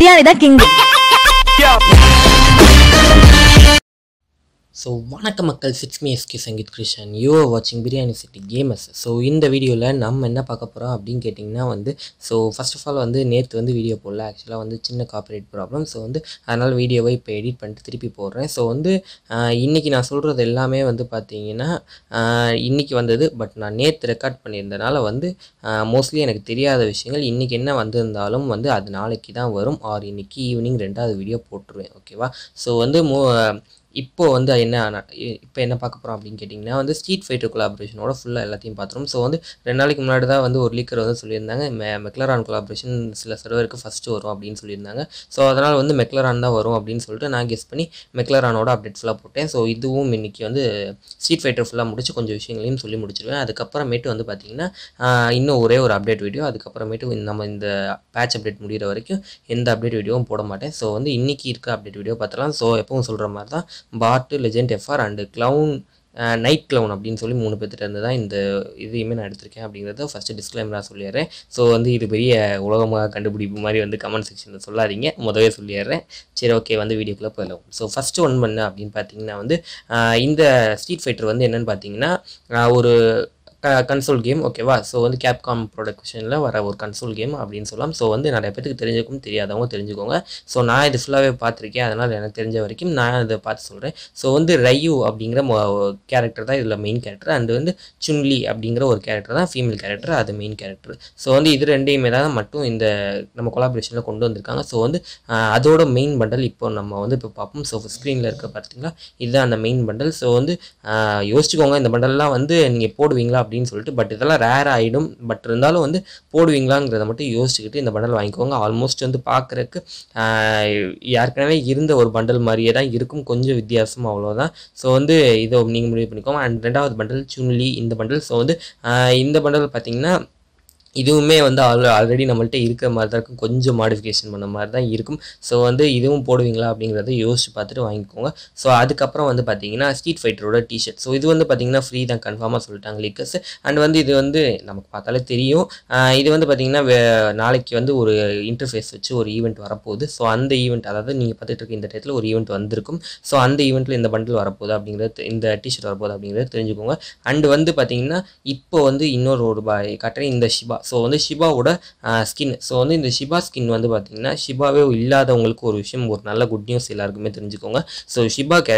பிரியாணி தான் king so வணக்க மக்கள் six me SK Sangeeth Krishnan you are வாட்சிங் பிரியாணி சிட்டி கேமர்ஸ் ஸோ இந்த வீடியோவில் நம்ம என்ன பார்க்க போகிறோம் அப்படின்னு கேட்டிங்கன்னா வந்து ஸோ ஃபர்ஸ்ட் ஆஃப் ஆல் வந்து நேற்று வந்து வீடியோ போடல ஆக்சுவலாக வந்து சின்ன காப்பரேட் ப்ராப்ளம் ஸோ வந்து அதனால் வீடியோவை இப்போ எடிட் பண்ணிட்டு திருப்பி போடுறேன் ஸோ வந்து ஆஹ், இன்னைக்கு நான் சொல்கிறது எல்லாமே வந்து பார்த்தீங்கன்னா ஆஹ், இன்னைக்கு வந்தது பட் நான் நேற்று ரெக்கார்ட் பண்ணியிருந்தனால வந்து மோஸ்ட்லி எனக்கு தெரியாத விஷயங்கள் இன்றைக்கி என்ன வந்திருந்தாலும் வந்து அது நாளைக்கு தான் வரும் ஆர் இன்னைக்கு ஈவினிங் ரெண்டாவது வீடியோ போட்டுருவேன் ஓகேவா ஸோ வந்து மோ இப்போ வந்து என்ன இப்போ என்ன பார்க்க போகிறோம் அப்படின்னு கேட்டிங்கன்னா வந்து ஸ்ட்ரீட் ஃபைட்டர் கொலாபரேஷனோட ஃபுல்லாக எல்லாத்தையும் பார்த்துரும் ஸோ வந்து ரெண்டு நாளைக்கு முன்னாடி தான் வந்து ஒரு லீக்கர் வந்து சொல்லியிருந்தாங்க மெ மெக்லரான் கொலாபரேஷன் சில சர்வருக்கு ஃபஸ்ட்டு வரும் அப்படின்னு சொல்லியிருந்தாங்க ஸோ அதனால் வந்து மெக்லரான் தான் வரும் அப்படின்னு சொல்லிட்டு நான் கெஸ் பண்ணி மெக்லரானோட அப்டேட் ஃபுல்லாக போட்டேன் ஸோ இதுவும் இன்றைக்கி வந்து ஸ்ட்ரீட் ஃபைட்டர் ஃபுல்லாக முடிச்சு கொஞ்சம் விஷயங்களையும் சொல்லி முடிச்சிருவேன் அதுக்கப்புறமேட்டு வந்து பார்த்திங்கன்னா ஆஹ், இன்னும் ஒரே ஒரு அப்டேட் வீடியோ அதுக்கப்புறமேட்டு இந்த- நம்ம இந்த பேட்ச் அப்டேட் முடிகிற வரைக்கும் எந்த அப்டேட் வீடியோவும் போட மாட்டேன் ஸோ வந்து இன்றைக்கி இருக்க அப்டேட் வீடியோ பார்த்தலாம் ஸோ எப்பவும் சொல்கிற மாதிரி தான் பாட்டு legend FR and clown night clown அப்படின்னு சொல்லி மூணு பேர்த்திட்ட இருந்து தான் இந்த இதையுமே நான் எடுத்திருக்கேன் அப்படிங்கிறத ஃபஸ்ட்டு டிஸ்க்ளைமராக சொல்லிடுறேன் ஸோ வந்து இது பெரிய உலகமாக கண்டுபிடிப்பு மாதிரி வந்து கமெண்ட் செக்ஷனில் சொல்லாதீங்க முதவே சொல்லிடுறேன் சரி ஓகே வந்து வீடியோக்குள்ளே போயிடலாம் ஸோ ஃபஸ்ட்டு ஒன் பண்ண அப்படின்னு பார்த்தீங்கன்னா வந்து ஆஹ் இந்த ஸ்ட்ரீட் ஃபைட்டர் வந்து என்னென்னு பார்த்தீங்கன்னா ஆஹ் ஒரு கன்சோல் கேம் ஓகேவா ஸோ வந்து கேப்காம் ப்ரொடக்ஷனில் வர ஒரு கன்சோல் கேம் அப்படின்னு சொல்லலாம் ஸோ வந்து நிறைய பேருக்கு தெரிஞ்சுக்கும் தெரியாதவங்க தெரிஞ்சுக்கோங்க ஸோ நான் இது ஃபுல்லாகவே பார்த்துருக்கேன் அதனால் எனக்கு தெரிஞ்ச வரைக்கும் நான் இதை பார்த்து சொல்கிறேன் ஸோ வந்து ரையு அப்படிங்கிற கேரக்டர் தான் இதில் மெயின் கேரக்டர் அண்டு வந்து சுன்லி அப்படிங்கிற ஒரு கேரக்டர் தான் ஃபீமேல் கேரக்டர் அது மெயின் கேரக்டர் ஸோ வந்து இது ரெண்டையுமே தான் மட்டும் இந்த நம்ம கொலாபரேஷனில் கொண்டு வந்திருக்காங்க ஸோ வந்து ஆஹ், அதோட மெயின் பண்டல் இப்போ நம்ம வந்து இப்போ பார்ப்போம் ஸோ ஸ்க்ரீனில் இருக்க பார்த்தீங்களா இதுதான் அந்த மெயின் பண்டல் ஸோ வந்து ஆஹ், யோசிச்சுக்கோங்க இந்த பண்டல்லாம் வந்து நீங்கள் போடுவீங்களா அப்படின்னு சொல்லிட்டு பட் இதெல்லாம் ரேர் ஆகிடும் பட் இருந்தாலும் வந்து போடுவீங்களாங்கிறத மட்டும் யோசிச்சுக்கிட்டு இந்த பண்டல் வாங்கிக்கோங்க ஆல்மோஸ்ட் வந்து பார்க்குறக்கு ஏற்கனவே இருந்த ஒரு பண்டல் மாதிரியே தான் இருக்கும் கொஞ்சம் வித்தியாசம் அவ்வளோதான் ஸோ வந்து இதை நீங்கள் முடிவு பண்ணிக்கோங்க அண்ட் ரெண்டாவது பண்டல் சுன்லி இந்த பண்டல் ஸோ வந்து ஆஹ், இந்த பண்டல் பார்த்தீங்கன்னா இதுவுமே வந்து ஆல் ஆல்ரெடி நம்மள்ட்ட இருக்கிற மாதிரி தான் இருக்கும் கொஞ்சம் மாடிஃபிகேஷன் பண்ண மாதிரி தான் இருக்கும் ஸோ வந்து இதுவும் போடுவீங்களா அப்படிங்கிறத யோசிச்சு பார்த்துட்டு வாங்கிக்கோங்க ஸோ அதுக்கப்புறம் வந்து பார்த்தீங்கன்னா ஸ்ட்ரீட் ஃபைட்டரோட டிஷர்ட் ஸோ இது வந்து பார்த்தீங்கன்னா ஃப்ரீ தான் கன்ஃபார்மாக சொல்லிட்டாங்க லீக்கர்ஸ் அண்ட் வந்து இது வந்து நமக்கு பார்த்தாலே தெரியும் ஆஹ் இது வந்து பார்த்தீங்கன்னா வே- நாளைக்கு வந்து ஒரு இன்டர்ஃபேஸ் வச்சு ஒரு ஈவெண்ட் வரப்போகுது ஸோ அந்த ஈவெண்ட் அதாவது நீங்கள் பார்த்துட்டு இருக்க இந்த டயத்தில் ஒரு ஈவெண்ட் வந்திருக்கும் ஸோ அந்த ஈவெண்ட்டில் இந்த பண்டில் வரப்போகுது அப்படிங்கிறது தெ- இந்த டிஷர்ட் வரப்போகுது அப்படிங்கிறத தெரிஞ்சுக்கோங்க அண்ட் வந்து பார்த்தீங்கன்னா இப்போ வந்து இன்னொரு ஒரு பாய் காட்டுறேன் இந்த ஷிபா ஸோ வந்து ஷிபாவோட ஸ்கின் ஸோ வந்து இந்த ஷிபா ஸ்கின் வந்து பார்த்தீங்கன்னா ஷிபாவே இல்லாதவங்களுக்கு ஒரு விஷயம் ஒரு நல்ல குட் நியூஸ் எல்லாருக்குமே தெரிஞ்சுக்கோங்க ஸோ ஷிபா கே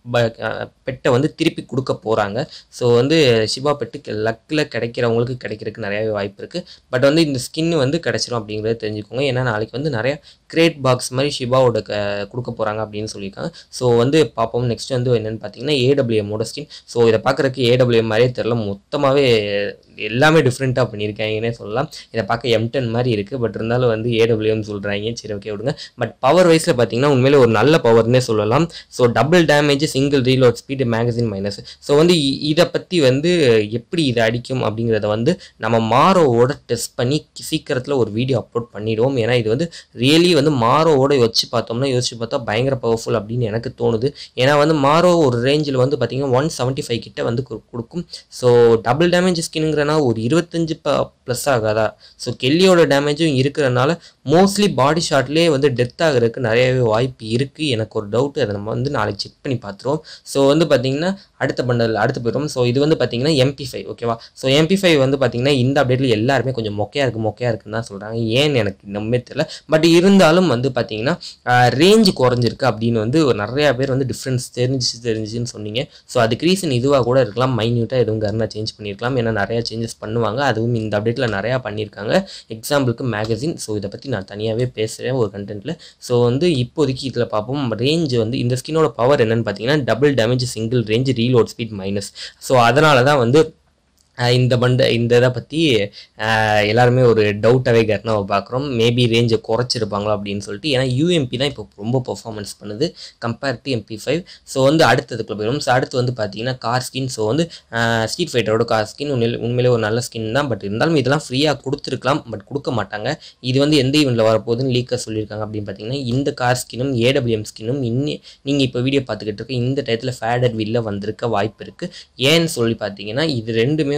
பெட்டை வந்து திருப்பி கொடுக்க போகிறாங்க ஸோ வந்து ஷிபா பெட்டு லக்கில் கிடைக்கிறவங்களுக்கு கிடைக்கிறதுக்கு நிறையாவே வாய்ப்பு இருக்குது பட் வந்து இந்த ஸ்கின் வந்து கிடச்சிரும் அப்படிங்கிறத தெரிஞ்சுக்கோங்க ஏன்னா நாளைக்கு வந்து நிறைய கிரேட் பாக்ஸ் மாதிரி ஷிபாவோட க கொடுக்க போகிறாங்க அப்படின்னு சொல்லியிருக்காங்க ஸோ வந்து பார்ப்போம் நெக்ஸ்ட் வந்து என்னென்னு பார்த்தீங்கன்னா ஏடபிள்யூஎம்மோட ஸ்கின் ஸோ இதை பார்க்குறதுக்கு ஏடபிள்யூஎம் மாதிரியே தெரில மொத்தமாகவே எல்லாமே டிஃப்ரெண்ட்டாக பண்ணியிருக்காங்கன்னே சொல்லலாம் இதை பார்க்க எம்டன் மாதிரி இருக்குது பட் இருந்தாலும் வந்து ஏடபிள்யூஎம் சொல்கிறாங்க சரி ஓகே விடுங்க பட் பவர் வைஸில் பார்த்தீங்கன்னா உண்மையிலே ஒரு நல்ல பவர்னே சொல்லலாம் so double damage single reload speed magazine minus so வந்து இ- இதை பற்றி வந்து எப்படி இதை அடிக்கும் அப்படிங்கிறத வந்து நம்ம மாரோவோட டெஸ்ட் பண்ணி சீக்கிரத்தில் ஒரு வீடியோ அப்லோட் பண்ணிடுவோம் ஏன்னா இது வந்து ரியலி வந்து மாரோவோட வச்சு பார்த்தோம்னா யோசிச்சு பார்த்தா பயங்கர பவர்ஃபுல் அப்படின்னு எனக்கு தோணுது ஏன்னா வந்து மாரோ ஒரு ரேஞ்சில் வந்து பார்த்தீங்கன்னா ஒன் செவன்ட்டி ஃபைவ் கிட்ட வந்து கு- கொடுக்கும் ஸோ டபுள் டேமேஜ் ஸ்கின்னுங்கிறனா ஒரு இருபத்தஞ்சு ப ப்ளஸ் ஆகாதா ஸோ கெல்லியோட டேமேஜும் இருக்கிறனால மோஸ்ட்லி பாடி ஷாட்லேயே வந்து டெத் ஆகிறதுக்கு நிறையவே வாய்ப்பு இருக்குது எனக்கு ஒரு டவுட் அதை நம்ம வந்து நாளைக்கு செக் பண்ணி பார்த்துருவோம் ஸோ வந்து பார்த்தீங்கன்னா அடுத்த பண்டல் அடுத்து போயிடும் ஸோ இது வந்து பார்த்தீங்கன்னா எம்பி ஃபைவ் ஓகேவா ஸோ எம்பி ஃபைவ் வந்து பார்த்தீங்கன்னா இந்த அப்டேட்டில் எல்லாருமே கொஞ்சம் மொக்கையாக இருக்குது மொக்கையாக இருக்குன்னு தான் சொல்கிறாங்க ஏன்னு எனக்கு இன்னுமே தெரியல பட் இருந்தாலும் வந்து பார்த்தீங்கன்னா ரேஞ்சு குறைஞ்சிருக்கு அப்படின்னு வந்து ஒரு நிறையா பேர் வந்து டிஃப்ரென்ஸ் தெரிஞ்சிச்சு தெரிஞ்சுன்னு சொன்னீங்க ஸோ அதுக்கு ரீசன் இதுவாக கூட இருக்கலாம் மைன்யூட்டாக எதுவும் கர்னா சேஞ்ச் பண்ணியிருக்கலாம் ஏன்னா நிறையா சேஞ்சஸ் பண்ணுவாங்க அதுவும் இந்த அப்டேட்டில் நிறையா பண்ணியிருக்காங்க எக்ஸாம்பிளுக்கு மேகசின் ஸோ இதை பற்றி நான் தனியாகவே பேசுகிறேன் ஒரு கண்டென்ட்டில் ஸோ வந்து இப்போதைக்கு இதில் பார்ப்போம் ரேஞ்ச் வந்து இந்த ஸ்கின்னோட பவர் என்னன்னு பார்த்தீங்கன்னா double damage single range reload speed minus so அதனால தான் வந்து அஹ் இந்த பண்ட இந்த இதை பற்றி எல்லாருமே ஒரு டவுட்டாகவே கர்னாவை பார்க்குறோம் மேபி ரேஞ்சை குறைச்சிருப்பாங்களா அப்படின்னு சொல்லிட்டு ஏன்னா யூஎம்பி தான் இப்போ ரொம்ப பெர்ஃபார்மன்ஸ் பண்ணுது compare to MP five so வந்து அடுத்ததுக்குள்ள போயிடும் ஸோ அடுத்து வந்து பார்த்தீங்கன்னா கார் ஸ்கின் ஸோ வந்து ஸ்ட்ரீட் ஃபைட்டரோட கார் ஸ்கின் உண்மையிலே உண்மையிலே ஒரு நல்ல ஸ்கின் தான் பட் இருந்தாலும் இதெல்லாம் ஃப்ரீயாக கொடுத்துருக்கலாம் பட் கொடுக்க மாட்டாங்க இது வந்து எந்த ஈவெண்ட்டில் வரப்போகுதுன்னு லீக்கர் சொல்லியிருக்காங்க அப்படின்னு பார்த்தீங்கன்னா இந்த கார் ஸ்கினும் ஏடபிள்யூஎம் ஸ்கினும் இன்னி நீங்கள் இப்போ வீடியோ பார்த்துக்கிட்டு இருக்க இந்த டயத்தில் ஃபேடட் வில்ல வந்திருக்க வாய்ப்பு இருக்குது ஏன்னு சொல்லி பார்த்தீங்கன்னா இது ரெண்டுமே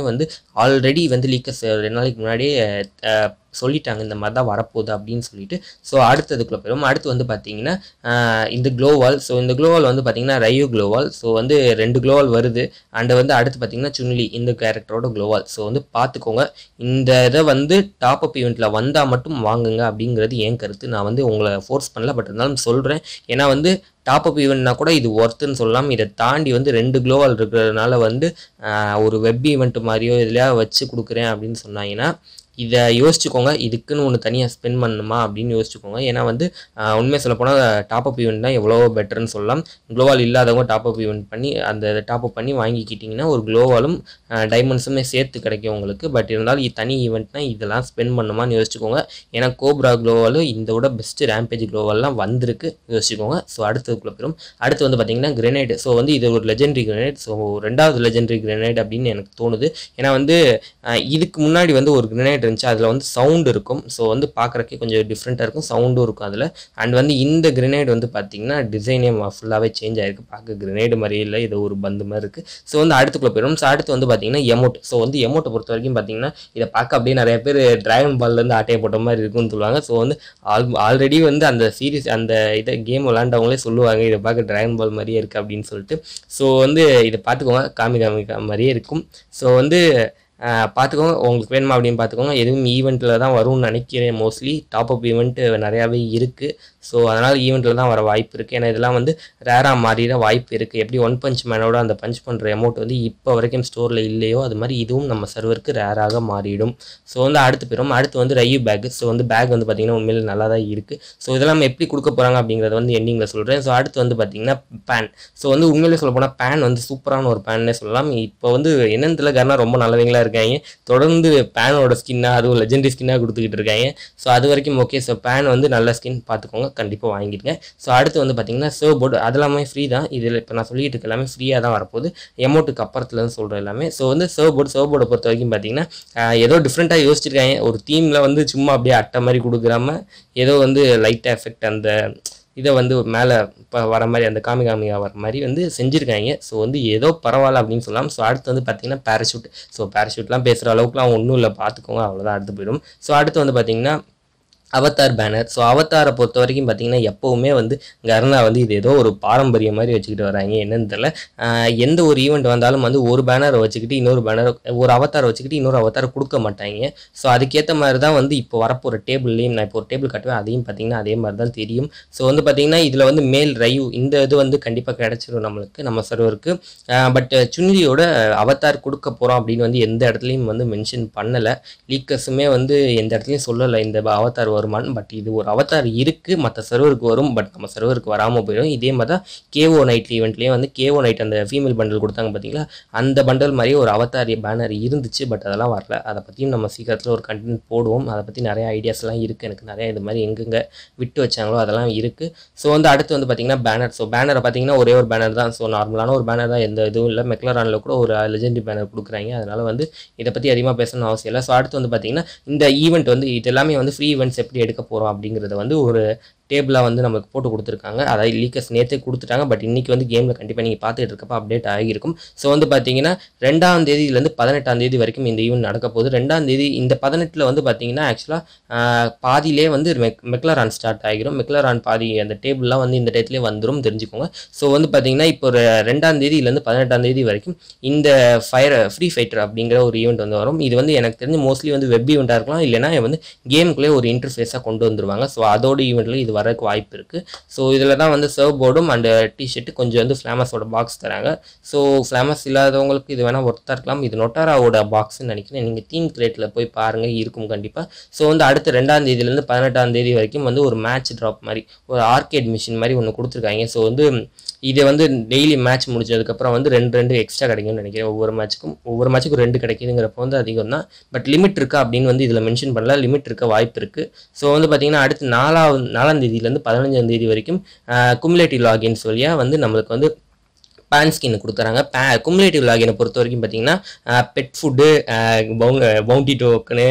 வந்து ஆல்ரெடி வந்து லீக்கர்ஸ் ரெண்டு நாளைக்கு முன்னாடியே அஹ், சொல்லிட்டாங்க இந்த மாதிரி தான் வரப்போகுது அப்படின்னு சொல்லிட்டு ஸோ அடுத்ததுக்குள்ள போயிடும் அடுத்து வந்து பார்த்தீங்கன்னா ஆஹ் இந்த க்ளோவால் ஸோ இந்த க்ளோவால் வந்து பார்த்தீங்கன்னா ரயோ க்ளோவால் ஸோ வந்து ரெண்டு க்ளோவால் வருது அண்ட் வந்து அடுத்து பார்த்தீங்கன்னா சுன்லி இந்த கேரக்டரோட க்ளோவால் ஸோ வந்து பார்த்துக்கோங்க இந்த இதை வந்து டாப் அப் ஈவெண்ட்டில் வந்தால் மட்டும் வாங்குங்க அப்படிங்கிறது என் கருத்து நான் வந்து உங்களை ஃபோர்ஸ் பண்ணல பட் இருந்தாலும் சொல்கிறேன் ஏன்னா வந்து டாப் அப் ஈவெண்ட்னா கூட இது ஒர்த்துன்னு சொல்லலாம் இதை தாண்டி வந்து ரெண்டு க்ளோவால் இருக்கிறதுனால வந்து ஆஹ் ஒரு வெப் ஈவெண்ட் மாதிரியோ இதுலையா வச்சு கொடுக்குறேன் அப்படின்னு சொன்னாங்கன்னா இதை யோசிச்சுக்கோங்க இதுக்குன்னு ஒன்று தனியாக ஸ்பெண்ட் பண்ணணுமா அப்படின்னு யோசிச்சுக்கோங்க ஏன்னா வந்து ஆஹ் உண்மையை சொல்ல போனால் டாப் அப் ஈவெண்ட் தான் எவ்வளோ பெட்டர்னு சொல்லலாம் க்ளோவால் இல்லாதவங்க டாப் அப் ஈவெண்ட் பண்ணி அந்த டாப் அப் பண்ணி வாங்கிக்கிட்டிங்கன்னா ஒரு க்ளோவாலும் டைமண்ட்ஸுமே சேர்த்து கிடைக்கும் உங்களுக்கு பட் இருந்தாலும் இது தனி ஈவெண்ட்னா இதெல்லாம் ஸ்பெண்ட் பண்ணுமான்னு யோசிச்சுக்கோங்க ஏன்னா கோப்ரா க்ளோவாலும் இந்த விட பெஸ்ட்டு ரேம்பேஜ் க்ளோவால்லாம் வந்திருக்கு யோசிச்சுக்கோங்க ஸோ அடுத்ததுக்குள்ள போயிடும் அடுத்து வந்து பார்த்தீங்கன்னா கிரெனேட் ஸோ வந்து இது ஒரு லெஜெண்டரி கிரெனேட் ஸோ ரெண்டாவது லெஜெண்டரி கிரெனேட் அப்படின்னு எனக்கு தோணுது ஏன்னா வந்து ஆஹ் இதுக்கு முன்னாடி வந்து ஒரு கிரெனேட் இருந்துச்சு அதில் வந்து சவுண்ட் இருக்கும் ஸோ வந்து பார்க்குறக்கே கொஞ்சம் டிஃப்ரெண்ட்டாக இருக்கும் சவுண்டும் இருக்கும் அதில் அண்ட் வந்து இந்த கிரெனேட் வந்து பார்த்தீங்கன்னா டிசைனே ஃபுல்லாகவே சேஞ்ச் ஆயிருக்கு பார்க்க கிரெனேடு மாதிரியே இல்லை இது ஒரு பந்து மாதிரி இருக்குது ஸோ வந்து அடுத்துக்குள்ள போயிடும் ஸோ அடுத்து வந்து பார்த்தீங்கன்னா எமோட் ஸோ வந்து எமோட்டை பொறுத்த வரைக்கும் பார்த்தீங்கன்னா இதை பார்க்க அப்படியே நிறைய பேர் டிராகன் பால்லேருந்து ஆட்டையை போட்ட மாதிரி இருக்கும்னு சொல்லுவாங்க ஸோ வந்து ஆல் ஆல்ரெடி வந்து அந்த சீரிஸ் அந்த இதை கேம் விளாண்டவங்களே சொல்லுவாங்க இதை பார்க்க டிராகன் பால் மாதிரியே இருக்குது அப்படின்னு சொல்லிட்டு ஸோ வந்து இதை பார்த்துக்கோங்க காமி காமிக்கா மாதிரியே இருக்கும் ஸோ வந்து ஆஹ் பார்த்துக்கோங்க உங்களுக்கு வேணுமா அப்படின்னு பார்த்துக்கோங்க எதுவும் ஈவெண்ட்டில் தான் வரும்னு நினைக்கிறேன் மோஸ்ட்லி டாப் அப் ஈவெண்ட் நிறையாவே இருக்குது ஸோ அதனால் ஈவெண்ட்டில் தான் வர வாய்ப்பு இருக்குது ஏன்னா இதெல்லாம் வந்து ரேராக மாறிட வாய்ப்பு இருக்குது எப்படி ஒன் பஞ்ச் மேனோட அந்த பஞ்ச் பண்ணுற அமௌண்ட் வந்து இப்போ வரைக்கும் ஸ்டோரில் இல்லையோ அது மாதிரி இதுவும் நம்ம சர்வருக்கு ரேராக மாறிடும் ஸோ வந்து அடுத்து போயிடும் அடுத்து வந்து ரையூ பேக் ஸோ வந்து பேக் வந்து பார்த்திங்கன்னா உண்மையில நல்லா தான் இருக்குது ஸோ இதெல்லாம் எப்படி கொடுக்க போகிறாங்க அப்படிங்கிறத வந்து எண்டிங்கில் சொல்கிறேன் ஸோ அடுத்து வந்து பார்த்திங்கன்னா பேன் ஸோ வந்து உண்மையிலே சொல்ல போனால் பேன் வந்து சூப்பரான ஒரு பேன்னே சொல்லலாம் இப்போ வந்து என்னன்னு தெரியல காரணம் ரொம்ப நல்லவங்களா இருக்காங்க தொடர்ந்து பேனோட ஸ்கின்னாக அதுவும் லெஜெண்டரி ஸ்கின்னாக கொடுத்துக்கிட்டு இருக்காங்க ஸோ அது வரைக்கும் ஓகே ஸோ பேன் வந்து நல்ல ஸ்கின் பார்த்துக்கோங்க கண்டிப்பாக வாங்கிடுங்க ஸோ அடுத்து வந்து பார்த்தீங்கன்னா சர்வ் போர்டு அதெல்லாமே ஃப்ரீ தான் இதில் இப்போ நான் சொல்லிட்டு இருக்க எல்லாமே ஃப்ரீயாக தான் வரப்போகுது எமௌண்ட்டுக்கு அப்புறத்துலன்னு சொல்கிற எல்லாமே ஸோ வந்து சர்வ் போர்டு சர்வ் போர்டை பொறுத்த வரைக்கும் பார்த்தீங்கன்னா ஆஹ் ஏதோ டிஃப்ரெண்ட்டாக யோசிச்சிருக்காங்க ஒரு தீமில் வந்து சும்மா அப்படியே அட்டை மாதிரி கொடுக்குறாம ஏதோ வந்து லைட்டாக எஃபெக்ட் அந்த இதை வந்து மேலே இப்போ வர மாதிரி அந்த காமி காமியா வர மாதிரி வந்து செஞ்சுருக்காங்க ஸோ வந்து ஏதோ பரவாயில்ல அப்படின்னு சொல்லலாம் ஸோ அடுத்து வந்து பார்த்தீங்கன்னா பேராஷூட் ஸோ பேராஷூட்லாம் பேசுகிற அளவுக்குலாம் ஒன்றும் இல்லை பார்த்துக்கோங்க அவ்வளோதான் அடுத்து போயிடும் ஸோ அடுத்து வந்து பார்த்தீங்கன்னா அவதார் பேனர் ஸோ அவதாரை பொறுத்த வரைக்கும் பார்த்தீங்கன்னா எப்போவுமே வந்து கர்ணா வந்து இது ஏதோ ஒரு பாரம்பரியம் மாதிரி வச்சுக்கிட்டு வராங்க என்னன்னு தெரியல ஆஹ் எந்த ஒரு ஈவெண்ட் வந்தாலும் வந்து ஒரு பேனரை வச்சுக்கிட்டு இன்னொரு பேனர் ஒரு அவதாரை வச்சுக்கிட்டு இன்னொரு அவதாரை கொடுக்க மாட்டாங்க ஸோ அதுக்கேற்ற மாதிரி தான் வந்து இப்போ வரப்போகிற டேபிள்லேயும் நான் இப்போ ஒரு டேபிள் காட்டுவேன் அதையும் பார்த்தீங்கன்னா அதே மாதிரி தான் தெரியும் ஸோ வந்து பார்த்தீங்கன்னா இதில் வந்து மேல் ரைவ் இந்த இது வந்து கண்டிப்பாக கிடைச்சிரும் நம்மளுக்கு நம்ம சர்வருக்கு பட் சுன்லியோட அவதார் கொடுக்க போகிறோம் அப்படின்னு வந்து எந்த இடத்துலையும் வந்து மென்ஷன் பண்ணலை லீக்கர்ஸுமே வந்து எந்த இடத்துலையும் சொல்லலை இந்த அவதார் வருமான்னு பட் இது ஒரு அவதார் இருக்குது மற்ற சர்வருக்கு வரும் பட் நம்ம சர்வருக்கு வராமல் போயிடும் இதே மாதிரி தான் கேஓ நைட் ஈவெண்ட்லேயே வந்து கேஓ நைட் அந்த ஃபீமேல் பண்டல் கொடுத்தாங்க பார்த்தீங்களா அந்த பண்டல் மாதிரியே ஒரு அவதார் பேனர் இருந்துச்சு பட் அதெல்லாம் வரல அதை பற்றியும் நம்ம சீக்கிரத்தில் ஒரு கண்டென்ட் போடுவோம் அதை பற்றி நிறைய ஐடியாஸ்லாம் இருக்குது எனக்கு நிறைய இது மாதிரி எங்கெங்கே விட்டு வச்சாங்களோ அதெல்லாம் இருக்குது ஸோ வந்து அடுத்து வந்து பார்த்தீங்கன்னா பேனர் ஸோ பேனரை பார்த்தீங்கன்னா ஒரே ஒரு பேனர் தான் ஸோ நார்மலான ஒரு பேனர் தான் எந்த இதுவும் இல்லை மெக்லரானில் கூட ஒரு லெஜெண்டரி பேனர் கொடுக்குறாங்க அதனால் வந்து இதை பற்றி அதிகமாக பேசணும்னு அவசியம் இல்லை ஸோ அடுத்து வந்து பார்த்தீங்கன்னா இந்த ஈவெண்ட் வந்து இது எல்லாமே வந்து ஃப்ரீ ஈவெண்ட்ஸ் எப்படி எடுக்க போகிறோம் அப்படிங்கிறத வந்து ஒரு டேபிளாக வந்து நமக்கு போட்டு கொடுத்துருக்காங்க அதாவது லீக்கர்ஸ் நேற்றே கொடுத்துட்டாங்க பட் இன்றைக்கி வந்து கேமில் கண்டிப்பாக நீங்கள் பார்த்துட்டு இருக்கப்ப அப்டேட் ஆகியிருக்கும் ஸோ வந்து பார்த்தீங்கன்னா ரெண்டாம் தேதியிலேருந்து பதினெட்டாம் தேதி வரைக்கும் இந்த ஈவெண்ட் நடக்க போகுது ரெண்டாம் தேதி இந்த பதினெட்டில் வந்து பார்த்தீங்கன்னா ஆக்சுவலாக பாதியிலே வந்து மெக் மெக்லரான் ஸ்டார்ட் ஆகிரும் மெக்லரான் பாதி அந்த டேபிள்லாம் வந்து இந்த டயத்துலேயே வந்துடும் தெரிஞ்சுக்கோங்க ஸோ வந்து பார்த்தீங்கன்னா இப்போ ஒரு ரெண்டாம் தேதியிலேருந்து பதினெட்டாம் தேதி வரைக்கும் இந்த ஃபயர் ஃப்ரீ ஃபைட்டர் அப்படிங்கிற ஒரு ஈவெண்ட் வந்து வரும் இது வந்து எனக்கு தெரிஞ்சு மோஸ்ட்லி வந்து வெப் ஈவெண்ட்டாக இருக்கலாம் இல்லைனா வந்து கேமுக்குள்ளே ஒரு இன்டர்ஃபேஸாக கொண்டு வந்துருவாங்க ஸோ அதோட ஈவெண்ட்டில் இது வரக்கு வாய்ப்பு இருக்குது ஸோ இதில் தான் வந்து சர்வ் போர்டும் அண்ட் டிஷர்ட்டு கொஞ்சம் வந்து ஃப்ளாமஸோட பாக்ஸ் தராங்க ஸோ ஃப்ளாமஸ் இல்லாதவங்களுக்கு இது வேணால் ஒர்த்தாக இருக்கலாம் இது நொட்டாராவோட பாக்ஸ்னு நினைக்கிறேன் நீங்கள் தீம் கிரேட்டில் போய் பாருங்கள் இருக்கும் கண்டிப்பாக ஸோ வந்து அடுத்த ரெண்டாம் தேதியிலேருந்து பதினெட்டாம் தேதி வரைக்கும் வந்து ஒரு மேட்ச் ட்ராப் மாதிரி ஒரு ஆர்கேட் மிஷின் மாதிரி ஒன்று கொடுத்துருக்காங்க ஸோ வந்து இது வந்து டெய்லி மேட்ச் முடிஞ்சதுக்கப்புறம் வந்து ரெண்டு ரெண்டு எக்ஸ்ட்ரா கிடைக்கும்னு நினைக்கிறேன் ஒவ்வொரு மேட்ச்சுக்கும் ஒவ்வொரு மேட்ச்சுக்கும் ரெண்டு கிடைக்குதுங்கிறப்ப வந்து அதிகம் தான் பட் லிமிட் இருக்கா அப்படின்னு வந்து இதில் மென்ஷன் பண்ணல லிமிட் இருக்க வாய்ப்பு இருக்குது ஸோ வந்து பார்த்தீங்கன்னா அடுத்து நாலாவது நாலாம் தேதியிலேருந்து பதினஞ்சாம் தேதி வரைக்கும் குமுலேட்டிவ் லாகின்ஸ் வழியாக வந்து நம்மளுக்கு வந்து பேன் ஸ்கின் கொடுக்குறாங்க பே குமுலேட்டிவ் லாகினை பொறுத்த வரைக்கும் பார்த்தீங்கன்னா pet food bounty token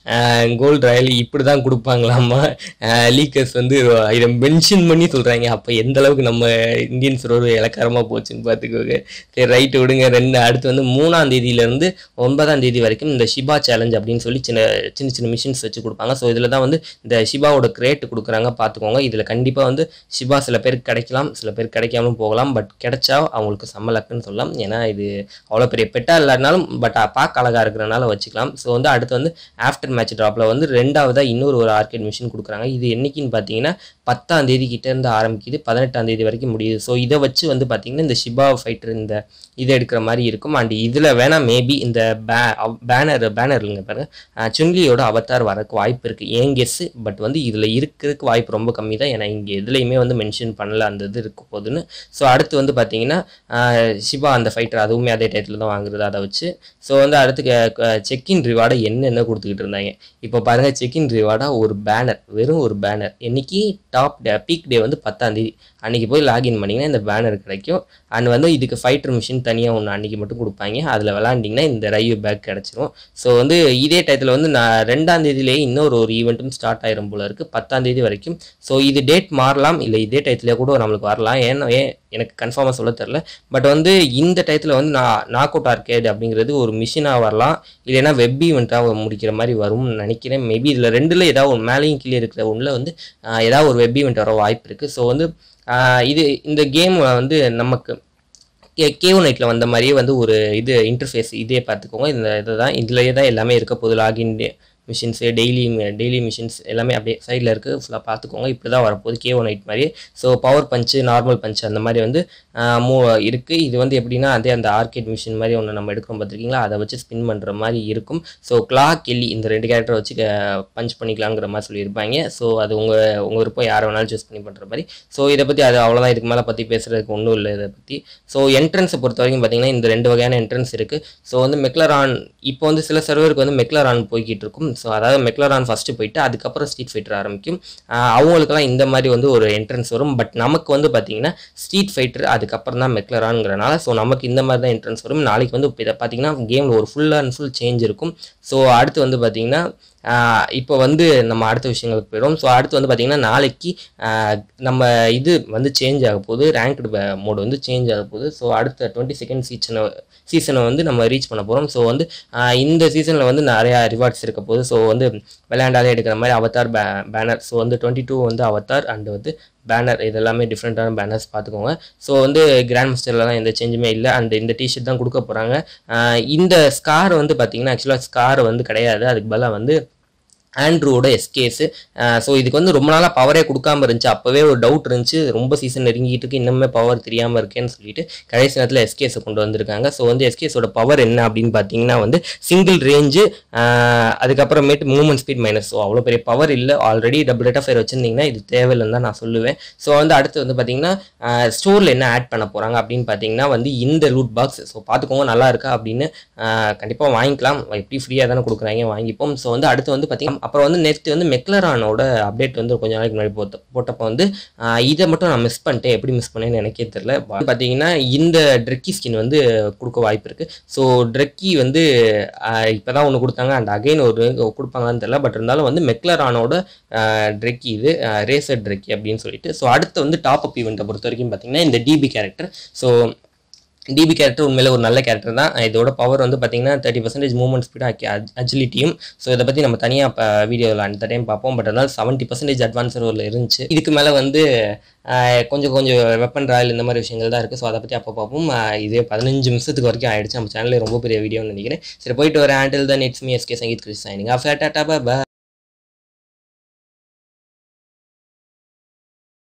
gold royal இப்படி தான் கொடுப்பாங்களாமா லீக்கர்ஸ் வந்து இதை மென்ஷன் பண்ணி சொல்கிறாங்க அப்போ எந்த அளவுக்கு நம்ம இந்தியன்ஸ் ஒரு இலக்காரமாக போச்சுன்னு பார்த்துக்கோங்க சரி ரைட்டு விடுங்க ரெண்டு அடுத்து வந்து மூணாம் தேதியிலேருந்து ஒன்பதாம் தேதி வரைக்கும் இந்த ஷிபா சேலஞ்ச் அப்படின்னு சொல்லி சின்ன சின்ன சின்ன மிஷின்ஸ் வச்சு கொடுப்பாங்க ஸோ இதில் தான் வந்து இந்த ஷிபாவோட கிரேட் கொடுக்குறாங்க பார்த்துக்கோங்க இதில் கண்டிப்பாக வந்து ஷிபா சில பேருக்கு கிடைக்கலாம் சில பேர் கிடைக்காமலும் போகலாம் பட் கிடைச்சா அவங்களுக்கு செம்ம லக்குன்னு சொல்லலாம் ஏன்னா இது அவ்வளோ பெரிய பெட்டாக இல்லாட்டினாலும் பட் பார்க்க அழகாக இருக்கிறனால வச்சுக்கலாம் ஸோ வந்து அடுத்து வந்து ஆஃப்டர் மேட்ச் ட்ராப்பில் வந்து ரெண்டாவதாக இன்னொரு ஒரு ஆர்கேட் மிஷின் கொடுக்குறாங்க இது என்னைக்குன்னு பார்த்தீங்கன்னா பத்தாம் தேதி கிட்ட இருந்து ஆரம்பிக்குது பதினெட்டாம் தேதி வரைக்கும் முடியுது ஸோ இதை வச்சு வந்து பார்த்தீங்கன்னா இந்த ஷிபா ஃபைட்டர் இந்த இதை எடுக்கிற மாதிரி இருக்கும் அண்ட் இதில் வேணால் மேபி இந்த பே பேனர் பேனர் இல்லைங்க பாருங்க அஹ் சுன்லியோட அவதார் வரக்கு வாய்ப்பு இருக்குது ஏன் கெஸ்ஸு பட் வந்து இதில் இருக்கிறதுக்கு வாய்ப்பு ரொம்ப கம்மி தான் ஏன்னா இங்கே எதுலையுமே வந்து மென்ஷன் பண்ணல அந்த இது இருக்க போகுதுன்னு ஸோ அடுத்து வந்து பார்த்தீங்கன்னா அஹ் சிவா அந்த ஃபைட்டர் அதுவுமே அதே டைட்டில் தான் வாங்குறது அதை வச்சு ஸோ வந்து அடுத்து செக்இன் ரிவார்டை என்னென்ன கொடுத்துக்கிட்டு இருந்தாங்க இப்போ பாருங்கள் செக்இன் ரிவார்டாக ஒரு பேனர் வெறும் ஒரு பேனர் என்னைக்கு டாப் டே பீக் டே வந்து பத்தாம் தேதி அன்றைக்கி போய் லாகின் பண்ணிங்கன்னா இந்த பேனர் கிடைக்கும் அண்ட் வந்து இதுக்கு ஃபைட்டர் மிஷின் தனியாக ஒன்று அன்றைக்கி மட்டும் கொடுப்பாங்க அதில் விளாண்டிங்கன்னா இந்த ரைவ் பேக் கிடச்சிரும் ஸோ வந்து இதே டயத்தில் வந்து நான் ரெண்டாம் தேதியிலேயே இன்னொரு ஒரு ஈவெண்ட்டும் ஸ்டார்ட் ஆயிரும் போல இருக்குது பத்தாம் தேதி வரைக்கும் ஸோ இது டேட் மாறலாம் இல்லை இதே டயத்துலேயே கூட நம்மளுக்கு வரலாம் ஏன்னா ஏன் எனக்கு கன்ஃபார்மாக சொல்ல தெரில பட் வந்து இந்த டயத்தில் வந்து நான் நாக் அவுட் ஆர்கேட் அப்படிங்கிறது ஒரு மிஷினாக வரலாம் இல்லைன்னா வெப் ஈவெண்ட்டாக முடிக்கிற மாதிரி வரும்னு நினைக்கிறேன் மேபி இதில் ரெண்டில் ஏதாவது ஒரு மேலேயும் கீழே இருக்கிற ஒன்றில் வந்து ஆஹ், ஏதாவது ஒரு வெப் ஈவெண்ட் வர வாய்ப்பு இருக்குது ஸோ வந்து ஆஹ், இது இந்த கேம் வந்து நமக்கு கே கேவ் நைட்டில் வந்த மாதிரியே வந்து ஒரு இது இன்டர்ஃபேஸ் இதே பார்த்துக்கோங்க இந்த இதை தான் இதுலேயே தான் எல்லாமே இருக்க போகுது login missions daily daily missions எல்லாமே அப்படியே சைடில் இருக்குது ஃபுல்லாக பார்த்துக்கோங்க இப்படி தான் வரப்போகுது கேவோ நைட் மாதிரி so power punch normal punch அந்த மாதிரி வந்து ஆஹ், மூ இருக்குது இது வந்து எப்படின்னா அதே அந்த ஆர்கேட் மிஷின் மாதிரி ஒன்று நம்ம எடுக்கிறோம் பார்த்துருக்கீங்களா அதை வச்சு ஸ்பின் பண்ணுற மாதிரி இருக்கும் ஸோ கிளா கெல்லி இந்த ரெண்டு கேரக்டர் வச்சு பஞ்ச் பண்ணிக்கலாங்கிற மாதிரி சொல்லியிருப்பாங்க ஸோ அது உங்கள் உங்கள் விருப்பம் யாரை வேணாலும் சூஸ் பண்ணி பண்ணுற மாதிரி ஸோ இதை பற்றி அது அவ்வளோதான் இதுக்கு மேலே பற்றி பேசுகிறதுக்கு ஒன்றும் இல்லை இதை பற்றி ஸோ என்ட்ரன்ஸை பொறுத்த வரைக்கும் பார்த்தீங்கன்னா இந்த ரெண்டு வகையான என்ட்ரன்ஸ் இருக்குது ஸோ வந்து மெக்லரான் இப்போ வந்து சில சர்வருக்கு வந்து மெக்லரான் போய்கிட்டு இருக்கும் ஸோ அதாவது மெக்லரான் ஃபஸ்ட்டு போயிட்டு அதுக்கப்புறம் ஸ்ட்ரீட் ஃபைட்டர் ஆரம்பிக்கும் ஆஹ் அவங்களுக்கெல்லாம் இந்த மாதிரி வந்து ஒரு என்ட்ரன்ஸ் வரும் பட் நமக்கு வந்து பார்த்தீங்கன்னா ஸ்ட்ரீட் ஃபைட்டர் அதுக்கப்புறம் தான் மெக்லரான்ங்கிறனால ஸோ நமக்கு இந்த மாதிரி தான் என்ட்ரன்ஸ் வரும் நாளைக்கு வந்து இப்போ இதை பார்த்தீங்கன்னா கேமில் ஒரு ஃபுல் அண்ட் ஃபுல் சேஞ்ச் இருக்கும் ஸோ அடுத்து வந்து பார்த்தீங்கன்னா ஆஹ் இப்போ வந்து நம்ம அடுத்த விஷயங்களுக்கு போயிடும் ஸோ அடுத்து வந்து பார்த்திங்கன்னா நாளைக்கு ஆஹ் நம்ம இது வந்து சேஞ்ச் ஆக போகுது ரேங்க்டு மோடு வந்து சேஞ்ச் ஆக போகுது ஸோ அடுத்த டுவெண்ட்டி செகண்ட் சீசனை சீசனை வந்து நம்ம ரீச் பண்ண போகிறோம் ஸோ வந்து ஆஹ் இந்த சீசனில் வந்து நிறையா ரிவார்ட்ஸ் இருக்க போகுது ஸோ வந்து விளையாண்டாலே எடுக்கிற மாதிரி அவதார் பே பேனர் ஸோ வந்து டுவெண்ட்டி டூ வந்து அவதார் அண்ட் வந்து பேனர் இது எல்லாமே டிஃப்ரெண்ட்டான பேனர்ஸ் பார்த்துக்கோங்க ஸோ வந்து கிராண்ட் மாஸ்டர்லாம் எந்த சேஞ்சுமே இல்லை அண்ட் இந்த டிஷர்ட் தான் கொடுக்க போகிறாங்க இந்த ஸ்கார் வந்து பார்த்தீங்கன்னா ஆக்சுவலாக ஸ்கார் வந்து கிடையாது அதுக்கு பதிலாக வந்து ஆண்ட்ரூவோட எஸ்கேஸு ஸோ இதுக்கு வந்து ரொம்ப நாளாக பவரே கொடுக்காம இருந்துச்சு அப்போவே ஒரு டவுட் இருந்துச்சு ரொம்ப சீசன் நெருங்கிட்டு இருக்கு இன்னுமே பவர் தெரியாமல் இருக்கேன்னு சொல்லிட்டு கடைசி நேரத்தில் எஸ்கேஸை கொண்டு வந்திருக்காங்க ஸோ வந்து எஸ்கேஸோட பவர் என்ன அப்படின்னு பார்த்தீங்கன்னா வந்து சிங்கிள் ரேஞ்சு அதுக்கப்புறமேட்டு மூவ்மெண்ட் ஸ்பீட் மைனஸ் ஸோ அவ்வளோ பெரிய பவர் இல்லை already double rate of fire வச்சிருந்தீங்கன்னா இது தேவையில்லைன்னு தான் நான் சொல்லுவேன் ஸோ வந்து அடுத்து வந்து பார்த்தீங்கன்னா ஸ்டோரில் என்ன ஆட் பண்ண போகிறாங்க அப்படின்னு பார்த்தீங்கன்னா வந்து இந்த லூட் பாக்ஸ் ஸோ பார்த்துக்கோங்க நல்லா இருக்கா அப்படின்னு கண்டிப்பாக வாங்கிக்கலாம் எப்படி ஃப்ரீயாக தானே கொடுக்குறாங்க வாங்கிப்போம் ஸோ வந்து அடுத்து வந்து பார்த்தீங்கன்னா அப்புறம் வந்து நெக்ஸ்ட் வந்து மெக்லரானோட அப்டேட் வந்து கொஞ்ச நாளைக்கு முன்னாடி போட்ட போட்டப்போ வந்து ஆஹ் இதை மட்டும் நான் மிஸ் பண்ணிட்டேன் எப்படி மிஸ் பண்ணேன்னு எனக்கே தெரில பார்த்தீங்கன்னா இந்த ட்ரெக்கி ஸ்கின் வந்து கொடுக்க வாய்ப்பு இருக்குது ஸோ ட்ரெக்கி வந்து இப்போ தான் ஒன்று கொடுத்தாங்க அண்ட் அகைன் ஒரு கொடுப்பாங்களான்னு தெரில பட் இருந்தாலும் வந்து மெக்லரானோட ட்ரெக்கி இது ரேசர் ட்ரெக்கி அப்படின்னு சொல்லிட்டு ஸோ அடுத்து வந்து டாப் அப் ஈவெண்ட்டை பொறுத்த வரைக்கும் பார்த்தீங்கன்னா இந்த DP character so DP character உண்மையில ஒரு நல்ல கேரக்டர் தான் இதோட பவர் வந்து பார்த்தீங்கன்னா தேர்ட்டி பர்சன்டேஜ் மூவ்மெண்ட் ஸ்பீடாக அஜிலிட்டியும் ஸோ இதை பற்றி நம்ம தனியாக இப்போ வீடியோவில் அந்த டைம் பார்ப்போம் பட் அதனால் செவன்ட்டி பர்சன்டேஜ் அட்வான்ஸ் சர்வரில் இருந்துச்சு இதுக்கு மேலே வந்து ஆஹ், கொஞ்சம் கொஞ்சம் வெப்பன் ராயல் இந்த மாதிரி விஷயங்கள் தான் இருக்குது ஸோ அதை பற்றி அப்போ பார்ப்போம் ஆஹ், இதே பதினஞ்சு நிமிஷத்துக்கு வரைக்கும் ஆயிடுச்சு நம்ம சேனலில் ரொம்ப பெரிய வீடியோன்னு நினைக்கிறேன் சரி போயிட்டு வரேன் ஆண்டில் தான் it's me SK Sangeeth Krishna நீங்கள் டாட்டா பா